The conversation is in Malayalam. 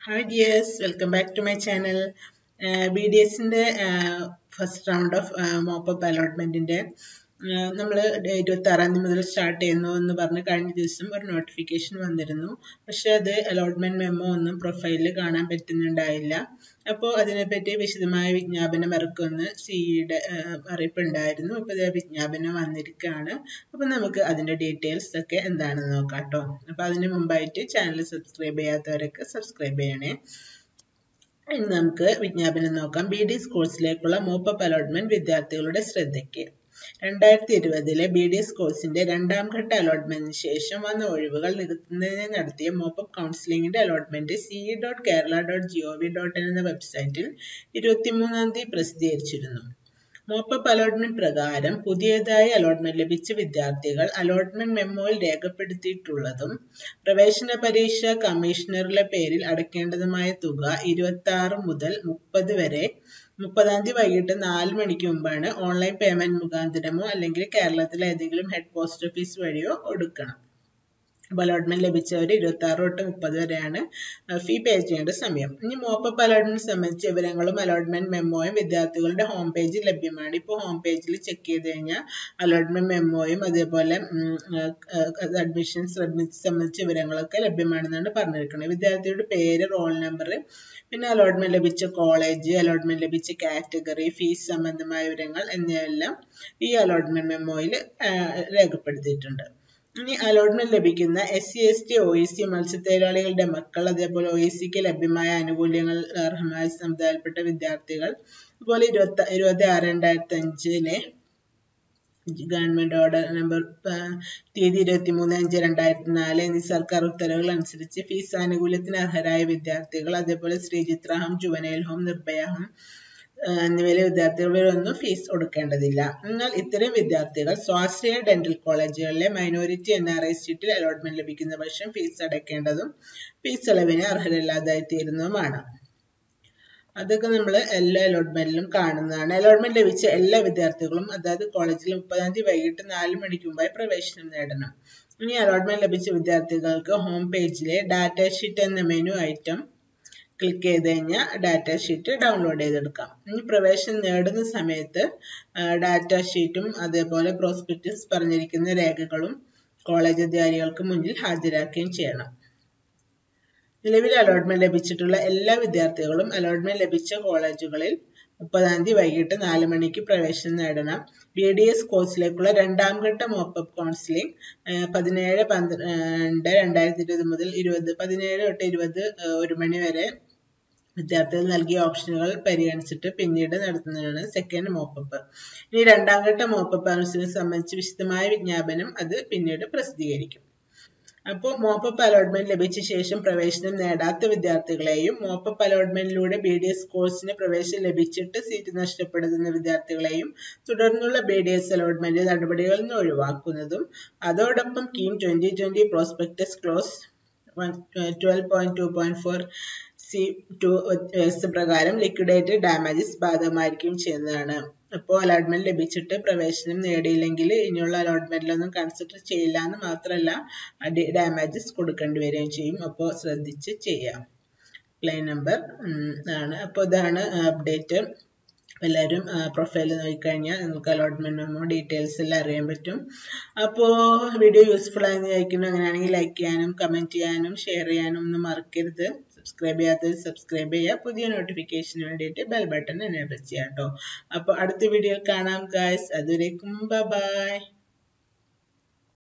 hi dears welcome back to my channel B D എസിൻ്റെ ഫസ്റ്റ് റൗണ്ട് ഓഫ് മോപ്പപ്പ് അലോട്ട്മെൻറ്റിൻ്റെ നമ്മൾ ഇരുപത്തി ആറാം തീയതി മുതൽ സ്റ്റാർട്ട് ചെയ്യുന്നു എന്ന് പറഞ്ഞ് കഴിഞ്ഞ ദിവസം ഒരു നോട്ടിഫിക്കേഷൻ വന്നിരുന്നു പക്ഷെ അത് അലോട്ട്മെൻറ്റ് മെമ്മോ ഒന്നും പ്രൊഫൈലിൽ കാണാൻ പറ്റുന്നുണ്ടായില്ല അപ്പോൾ അതിനെപ്പറ്റി വിശദമായ വിജ്ഞാപനം ഇറക്കുമെന്ന് സിഇയുടെ അറിയിപ്പുണ്ടായിരുന്നു അപ്പോൾ ഇത് വിജ്ഞാപനം വന്നിരിക്കുകയാണ് അപ്പോൾ നമുക്ക് അതിൻ്റെ ഡീറ്റെയിൽസ് ഒക്കെ എന്താണെന്ന് നോക്കാം കേട്ടോ അപ്പോൾ അതിന് മുമ്പായിട്ട് ചാനൽ സബ്സ്ക്രൈബ് ചെയ്യാത്തവരൊക്കെ സബ്സ്ക്രൈബ് ചെയ്യണേ ഇനി നമുക്ക് വിജ്ഞാപനം നോക്കാം ബി ഡി കോഴ്സിലേക്കുള്ള മോപ്പപ്പ് അലോട്ട്മെന്റ് വിദ്യാർത്ഥികളുടെ ശ്രദ്ധയ്ക്ക് രണ്ടായിരത്തി ഇരുപതിലെ ബി ഡി എസ് കോഴ്സിന്റെ രണ്ടാം ഘട്ട അലോട്ട്മെന്റിന് ശേഷം വന്ന ഒഴിവുകൾ നികത്തുന്നതിന് നടത്തിയ മോപ്പപ്പ് കൗൺസിലിംഗിന്റെ allotment C E dot Kerala dot G O V dot in എന്ന വെബ്സൈറ്റിൽ ഇരുപത്തിമൂന്നാം തീയതി പ്രസിദ്ധീകരിച്ചിരുന്നു മോപ്പപ്പ് അലോട്ട്മെന്റ് പ്രകാരം പുതിയതായി അലോട്ട്മെന്റ് ലഭിച്ച വിദ്യാർത്ഥികൾ അലോട്ട്മെന്റ് മെമ്മോയിൽ രേഖപ്പെടുത്തിയിട്ടുള്ളതും പ്രവേശന പരീക്ഷ കമ്മീഷണറുടെ പേരിൽ അടയ്ക്കേണ്ടതുമായ തുക ഇരുപത്തി ആറ് മുതൽ മുപ്പത് വരെ മുപ്പതാം തീയതി വൈകിട്ട് നാല് മണിക്ക് മുമ്പാണ് ഓൺലൈൻ പേയ്മെന്റ് മുഖാന്തരമോ അല്ലെങ്കിൽ കേരളത്തിലെ ഏതെങ്കിലും ഹെഡ് പോസ്റ്റ് ഓഫീസ് വഴിയോ കൊടുക്കണം അലോട്ട്മെന്റ് ലഭിച്ചവർ ഇരുപത്തി ആറ് തൊട്ട് മുപ്പത് വരെയാണ് ഫീ പേ ചെയ്യേണ്ട സമയം ഇനി മോപ്പപ്പ് അലോട്ട്മെന്റ് സംബന്ധിച്ച വിവരങ്ങളും അലോട്ട്മെന്റ് മെമ്മോയും വിദ്യാർത്ഥികളുടെ ഹോം പേജിൽ ലഭ്യമാണ് ഇപ്പോൾ ഹോം പേജിൽ ചെക്ക് ചെയ്ത് കഴിഞ്ഞാൽ അലോട്ട്മെന്റ് മെമ്മോയും അതേപോലെ അഡ്മിഷൻ സംബന്ധിച്ച വിവരങ്ങളൊക്കെ ലഭ്യമാണെന്നാണ് പറഞ്ഞിരിക്കുന്നത് വിദ്യാർത്ഥിയുടെ പേര് റോൾ നമ്പർ പിന്നെ അലോട്ട്മെന്റ് ലഭിച്ച കോളേജ് അലോട്ട്മെന്റ് ലഭിച്ച കാറ്റഗറി ഫീസ് സംബന്ധമായ വിവരങ്ങൾ എന്നിവയെല്ലാം ഈ അലോട്ട്മെന്റ് മെമ്മോയിൽ രേഖപ്പെടുത്തിയിട്ടുണ്ട് ഇനി അലോട്ട്മെന്റ് ലഭിക്കുന്ന S C S T O E C മത്സ്യത്തൊഴിലാളികളുടെ മക്കൾ അതേപോലെ ഒ ഇ സിക്ക് ലഭ്യമായ ആനുകൂല്യങ്ങൾ അർഹമായ സമുദായത്തിൽപ്പെട്ട വിദ്യാർത്ഥികൾ അതുപോലെ ഇരുപത്തി ഇരുപത്തി ആറ് രണ്ടായിരത്തി അഞ്ചിലെ ഗവൺമെന്റ് ഓർഡർ നമ്പർ തീയതി ഇരുപത്തി മൂന്ന് അഞ്ച് രണ്ടായിരത്തി നാല് എന്നീ സർക്കാർ ഉത്തരവുകൾ അനുസരിച്ച് ഫീസ് ആനുകൂല്യത്തിന് അർഹരായ വിദ്യാർത്ഥികൾ അതേപോലെ Sree Chithra home juvenile home Nirbhaya home എന്നിവയിലെ വിദ്യാർത്ഥികളൊന്നും ഫീസ് കൊടുക്കേണ്ടതില്ല എന്നാൽ ഇത്തരം വിദ്യാർത്ഥികൾ സ്വാശ്രയ ഡെന്റൽ കോളേജുകളിലെ മൈനോറിറ്റി എൻ ആർ ഐ സീറ്റിൽ അലോട്ട്മെന്റ് ലഭിക്കുന്ന പക്ഷം ഫീസ് അടയ്ക്കേണ്ടതും ഫീസ് ഇളവിന് അർഹരല്ലാതായി തീരുന്നതുമാണ് അതൊക്കെ നമ്മൾ എല്ലാ അലോട്ട്മെന്റിലും കാണുന്നതാണ് അലോട്ട്മെന്റ് ലഭിച്ച എല്ലാ വിദ്യാർത്ഥികളും അതായത് കോളേജിൽ മുപ്പതാം തീയതി വൈകിട്ട് നാല് മണിക്ക് മുമ്പായി പ്രവേശനം നേടണം ഇനി അലോട്ട്മെന്റ് ലഭിച്ച വിദ്യാർത്ഥികൾക്ക് ഹോം പേജിലെ ഡാറ്റ ഷീറ്റ് എന്ന മെനു ഐറ്റം ക്ലിക്ക് ചെയ്ത് കഴിഞ്ഞാൽ ഡാറ്റ ഷീറ്റ് ഡൗൺലോഡ് ചെയ്തെടുക്കാം ഇനി പ്രവേശനം നേടുന്ന സമയത്ത് ഡാറ്റ ഷീറ്റും അതേപോലെ പ്രോസ്പെക്ടസ് പറഞ്ഞിരിക്കുന്ന രേഖകളും കോളേജ് അധികാരികൾക്ക് മുന്നിൽ ഹാജരാക്കുകയും ചെയ്യണം നിലവിൽ അലോട്ട്മെന്റ് ലഭിച്ചിട്ടുള്ള എല്ലാ വിദ്യാർത്ഥികളും അലോട്ട്മെന്റ് ലഭിച്ച കോളേജുകളിൽ മുപ്പതാം തീയതി വൈകിട്ട് നാല് മണിക്ക് പ്രവേശനം നേടണം ബി ഡി എസ് കോഴ്സിലേക്കുള്ള രണ്ടാം ഘട്ട മോപ്പപ്പ് കൗൺസിലിംഗ് പതിനേഴ് പന്ത്രണ്ട് രണ്ടായിരത്തി ഇരുപത് മുതൽ ഇരുപത് പതിനേഴ് തൊട്ട് ഇരുപത് ഒരു മണി വരെ വിദ്യാർത്ഥികൾ നൽകിയ ഓപ്ഷനുകൾ പരിഗണിച്ചിട്ട് പിന്നീട് നടത്തുന്നതാണ് സെക്കൻഡ് മോപ്പപ്പ് ഇനി രണ്ടാം ഘട്ട മോപ്പപ്പ് കൗൺസിലിംഗ് സംബന്ധിച്ച് വിശദമായ വിജ്ഞാപനം അത് പിന്നീട് പ്രസിദ്ധീകരിക്കും അപ്പോൾ മോപ്പപ്പ് അലോട്ട്മെന്റ് ലഭിച്ച ശേഷം പ്രവേശനം നേടാത്ത വിദ്യാർത്ഥികളെയും മോപ്പപ്പ് അലോട്ട്മെന്റിലൂടെ ബി ഡി എസ് കോഴ്സിന് പ്രവേശനം ലഭിച്ചിട്ട് സീറ്റ് നഷ്ടപ്പെടുത്തുന്ന വിദ്യാർത്ഥികളെയും തുടർന്നുള്ള ബി ഡി എസ് അലോട്ട്മെന്റ് നടപടികളിൽ നിന്ന് ഒഴിവാക്കുന്നതും അതോടൊപ്പം KEAM twenty twenty prospectus clause twelve point two point four C two വ്യവസ്ഥ പ്രകാരം ലിക്വിഡേറ്റഡ് ഡാമേജസ് ബാധകമായിരിക്കും ചെയ്യുന്നതാണ് അപ്പോൾ അലോട്ട്മെന്റ് ലഭിച്ചിട്ട് പ്രവേശനം നേടിയില്ലെങ്കിൽ ഇനിയുള്ള അലോട്ട്മെന്റിലൊന്നും കൺസിഡർ ചെയ്യില്ല എന്ന് മാത്രമല്ല ഡാമേജസ് കൊടുക്കേണ്ടി വരികയും ചെയ്യും അപ്പോൾ ശ്രദ്ധിച്ച് ചെയ്യാം പ്ലെയിൻ നമ്പർ ആണ് അപ്പോൾ ഇതാണ് അപ്ഡേറ്റ് എല്ലാവരും പ്രൊഫൈൽ നോക്കിക്കഴിഞ്ഞാൽ നിങ്ങൾക്ക് അലോട്ട്മെന്റ് മെമ്മോ ഡീറ്റെയിൽസ് എല്ലാം അറിയാൻ പറ്റും അപ്പോൾ വീഡിയോ യൂസ്ഫുൾ ആയെന്ന് വിചാരിക്കുന്നു അങ്ങനെയാണെങ്കിൽ ലൈക്ക് ചെയ്യാനും കമൻറ്റ് ചെയ്യാനും ഷെയർ ചെയ്യാനും ഒന്നും മറക്കരുത് സബ്സ്ക്രൈബ് ചെയ്യാത്തത് സബ്സ്ക്രൈബ് ചെയ്യുക പുതിയ നോട്ടിഫിക്കേഷന് വേണ്ടിയിട്ട് ബെൽ ബട്ടൺ എനേബിൾ ചെയ്യാം കേട്ടോ അപ്പോൾ അടുത്ത വീഡിയോയിൽ കാണാം ഗായ്സ് അതുവരേക്കും ബൈ